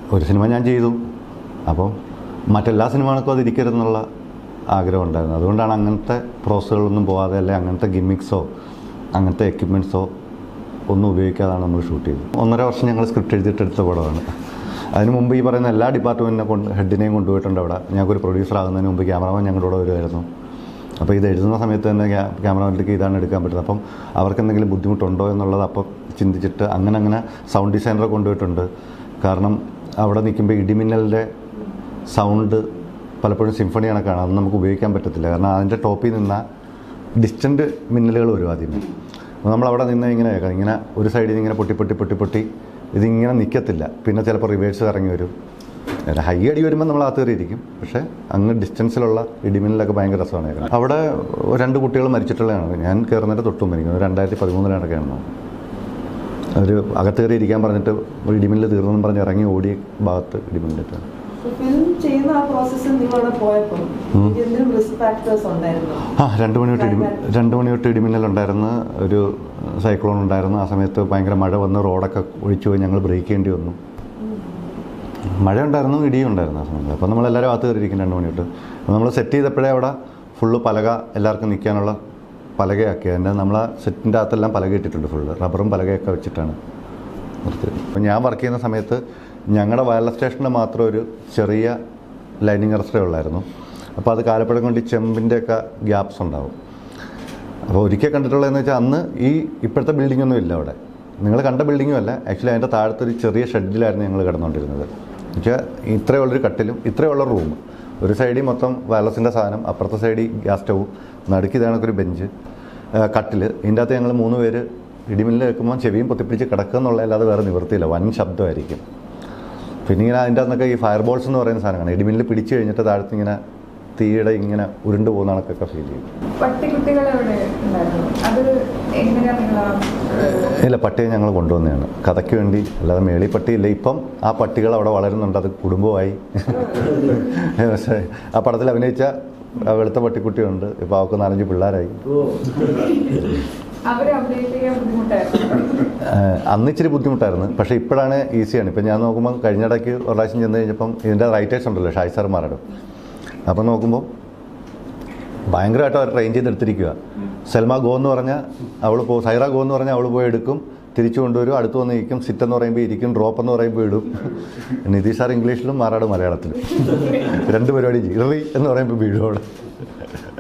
ഒരു സിനിമ ഞാൻ ചെയ്തു അപ്പം മറ്റെല്ലാ സിനിമകൾക്കും അത് ഇരിക്കരുതെന്നുള്ള ആഗ്രഹം ഉണ്ടായിരുന്നു അതുകൊണ്ടാണ് അങ്ങനത്തെ പ്രോസസ്സുകളൊന്നും പോകാതെ അല്ലെ അങ്ങനത്തെ ഗിമ്മിക്സോ അങ്ങനത്തെ എക്യുപ്മെൻറ്റ്സോ ഒന്നും ഉപയോഗിക്കാതാണ് നമ്മൾ ഷൂട്ട് ചെയ്തത് ഒന്നര വർഷം ഞങ്ങൾ സ്ക്രിപ്റ്റ് എഴുതിയിട്ടെടുത്ത പടമാണ് അതിന് മുമ്പ് ഈ പറയുന്ന എല്ലാ ഡിപ്പാർട്ട്മെൻറ്റിനെ കൊണ്ട് ഹെഡിനെയും കൊണ്ടുപോയിട്ടുണ്ട് അവിടെ ഞങ്ങൾക്കൊരു പ്രൊഡ്യൂസർ ആകുന്നതിന് മുമ്പ് ക്യാമറമാൻ ഞങ്ങളുടെ കൂടെ വരുമായിരുന്നു അപ്പോൾ ഇത് എഴുതുന്ന സമയത്ത് തന്നെ ക്യാ- ക്യാമറമാനിലേക്ക് ഇതാണ് എടുക്കാൻ പറ്റുന്നത് അപ്പം അവർക്ക് എന്തെങ്കിലും ബുദ്ധിമുട്ടുണ്ടോ എന്നുള്ളത് അപ്പം ചിന്തിച്ചിട്ട് അങ്ങനെ അങ്ങനെ സൗണ്ട് ഡിസൈനറെ കൊണ്ടുപോയിട്ടുണ്ട് കാരണം അവിടെ നിൽക്കുമ്പോൾ ഇടിമിന്നലിൻ്റെ സൗണ്ട് പലപ്പോഴും സിംഫണി കണക്കാണ് അത് നമുക്ക് ഉപയോഗിക്കാൻ പറ്റത്തില്ല കാരണം അതിൻ്റെ ടോപ്പിൽ നിന്ന ഡിസ്റ്റൻറ്റ് മിന്നലുകൾ വരും ആദ്യമേ അപ്പോൾ നമ്മൾ അവിടെ നിന്ന് ഇങ്ങനെ കേൾക്കാം ഇങ്ങനെ ഒരു സൈഡിൽ നിന്ന് ഇങ്ങനെ പൊട്ടി പൊട്ടി പൊട്ടി പൊട്ടി ഇതിങ്ങനെ നിൽക്കത്തില്ല പിന്നെ ചിലപ്പോൾ റിവേഴ്സ് ഇറങ്ങി വരും അല്ല, ഹൈ അടി വരുമ്പോൾ നമ്മൾ അകത്ത് കയറിയിരിക്കും പക്ഷേ അങ്ങ് ഡിസ്റ്റൻസിലുള്ള ഇടിമിന്നലൊക്കെ ഭയങ്കര രസമാണ് കേൾക്കുന്നത് അവിടെ രണ്ട് കുട്ടികൾ മരിച്ചിട്ടുള്ളതാണ് ഞാൻ കയറുന്നതിൻ്റെ തൊട്ടും മരിക്കുന്നത് രണ്ടായിരത്തി പതിമൂന്നിലാണൊക്കെയാണ് അവർ അകത്ത് കയറി ഇരിക്കാൻ പറഞ്ഞിട്ട് ഇടിമിന്നൽ തീർന്നെന്ന് പറഞ്ഞ് ഇറങ്ങി ഓടിയ ഭാഗത്ത് ഇടിമിന്നലിട്ടാണ് ഫിലിം ചെയ്യുന്ന ആ പ്രോസസ്സിൽ നിങ്ങൾ അവിടെ പോയപ്പോൾ എന്തെങ്കിലും റിസ്ക് ഫാക്ടേഴ്സ് ഉണ്ടായിരുന്നു ആ രണ്ട് മണി തൊട്ട് ഇടി രണ്ട് മണി തൊട്ട് ഇടിമിന്നലുണ്ടായിരുന്നു ഒരു സൈക്ലോൺ ഉണ്ടായിരുന്നു ആ സമയത്ത് ഭയങ്കര മഴ വന്ന് റോഡൊക്കെ ഒഴിച്ചു പോയി ഞങ്ങൾ ബ്രേക്ക് ചെയ്യേണ്ടി വന്നു മഴ ഉണ്ടായിരുന്നു ഇടിയും ഉണ്ടായിരുന്നു ആ സമയത്ത് അപ്പോൾ നമ്മളെല്ലാവരും അകത്ത് കയറിയിരിക്കും രണ്ട് മണി തൊട്ട് അപ്പോൾ നമ്മൾ സെറ്റ് ചെയ്തപ്പോഴേ അവിടെ ഫുള്ള് പലക എല്ലാവർക്കും നിൽക്കാനുള്ള പലകയാക്കി അതിൻ്റെ നമ്മൾ ആ സെറ്റിൻ്റെ അകത്തെല്ലാം പലക ഇട്ടിട്ടുണ്ട് ഫുള്ള് റബ്ബറും പലകയൊക്കെ വെച്ചിട്ടാണ് നിർത്തിയത് അപ്പോൾ ഞാൻ വർക്ക് ചെയ്യുന്ന സമയത്ത് ഞങ്ങളുടെ വയർലെസ് സ്റ്റേഷനിൽ മാത്രം ഒരു ചെറിയ ലൈനിങ് അറസ്റ്റേ ഉള്ളായിരുന്നു അപ്പോൾ അത് കാലപ്പഴം കൊണ്ട് ഈ ചെമ്പിൻ്റെയൊക്കെ ഗ്യാപ്സ് ഉണ്ടാവും അപ്പോൾ ഒരിക്കൽ കണ്ടിട്ടുള്ളതെന്ന് വെച്ചാൽ അന്ന് ഈ ഇപ്പോഴത്തെ ബിൽഡിംഗ് ഒന്നും ഇല്ല അവിടെ നിങ്ങൾ കണ്ട ബിൽഡിങ്ങും അല്ല ആക്ച്വലി അതിൻ്റെ താഴത്തെ ഒരു ചെറിയ ഷെഡിലായിരുന്നു ഞങ്ങൾ കിടന്നുകൊണ്ടിരുന്നത് എന്നുവെച്ചാൽ ഇത്രയുള്ളൊരു കട്ടിലും ഇത്രയുള്ള റൂം ഒരു സൈഡിൽ മൊത്തം വയർലെസിൻ്റെ സാധനം അപ്പുറത്തെ സൈഡിൽ ഗ്യാസ് സ്റ്റവും നടുക്ക് ഇതാണൊക്കെ ഒരു ബെഞ്ച് കട്ടിൽ ഇതിൻ്റെ അകത്ത് ഞങ്ങൾ മൂന്ന് പേര് ഇടിമിന്നൽ വെക്കുമ്പോൾ ചെവിയും പൊത്തിപ്പിടിച്ച് കിടക്കുക എന്നുള്ള അല്ലാതെ വേറെ നിവൃത്തിയില്ല വൻ ശബ്ദമായിരിക്കും പിന്നെ ഇങ്ങനെ അതിൻ്റെ അകത്തൊക്കെ ഈ ഫയർ ബോൾസ് എന്ന് പറയുന്ന സാധനമാണ് ഇടിമിന്നൽ പിടിച്ച് കഴിഞ്ഞിട്ട് താഴത്ത് ഇങ്ങനെ തീയുടെ ഇങ്ങനെ ഉരുണ്ട് പോകുന്ന കണക്കൊക്കെ ഫീൽ ചെയ്യും പട്ടിക്കുട്ടികൾ എവിടെ ഉണ്ടായിരുന്നു അത് എങ്ങനെയാ നിങ്ങൾ ഇല്ല പട്ടിയെ ഞങ്ങൾ കൊണ്ടുവന്നതാണ് കഥയ്ക്ക് വേണ്ടി അല്ലാതെ മേളി പട്ടിയില്ല ഇപ്പം ആ പട്ടികൾ അവിടെ വളരുന്നുണ്ട് അത് കുടുംബമായി പക്ഷേ ആ പടത്തിൽ അഭിനയിച്ച ആ വെളുത്ത പട്ടിക്കുട്ടിയുണ്ട് ഇപ്പോൾ അവൾക്ക് നാലഞ്ച് പിള്ളേരായി അവരെ അപ്ഡേറ്റ് ചെയ്യാൻ ബുദ്ധിമുട്ടായിരുന്നു ഏഹ് അന്ന് ഇച്ചിരി ബുദ്ധിമുട്ടായിരുന്നു പക്ഷേ ഇപ്പോഴാണ് ഈസിയാണ് ഇപ്പം ഞാൻ നോക്കുമ്പോൾ കഴിഞ്ഞിടയ്ക്ക് ഒരു പ്രാവശ്യം ചെന്ന് കഴിഞ്ഞപ്പം ഇതിൻ്റെ റൈറ്റേഴ്സ് ഉണ്ടല്ലോ ഷായ് സാർമാരുടെ അപ്പം നോക്കുമ്പോൾ ഭയങ്കരമായിട്ട് അവർ ട്രെയിൻ ചെയ്തെടുത്തിരിക്കുക സൽമ ഗോ എന്ന് പറഞ്ഞാൽ അവൾ പോ സൈറ ഗോ എന്ന് പറഞ്ഞാൽ അവൾ പോയി എടുക്കും തിരിച്ചു കൊണ്ടുവരും അടുത്ത് വന്ന് ഇരിക്കും സിറ്റ് എന്ന് പറയുമ്പോൾ ഇരിക്കും ഡ്രോപ്പ് എന്ന് പറയുമ്പോൾ ഇടും നിതീഷ് സാർ ഇംഗ്ലീഷിലും മാറാട് മലയാളത്തിലും രണ്ട് പരിപാടി ചെയ്യും ഇറി എന്ന് പറയുമ്പോൾ വീഴും അവിടെ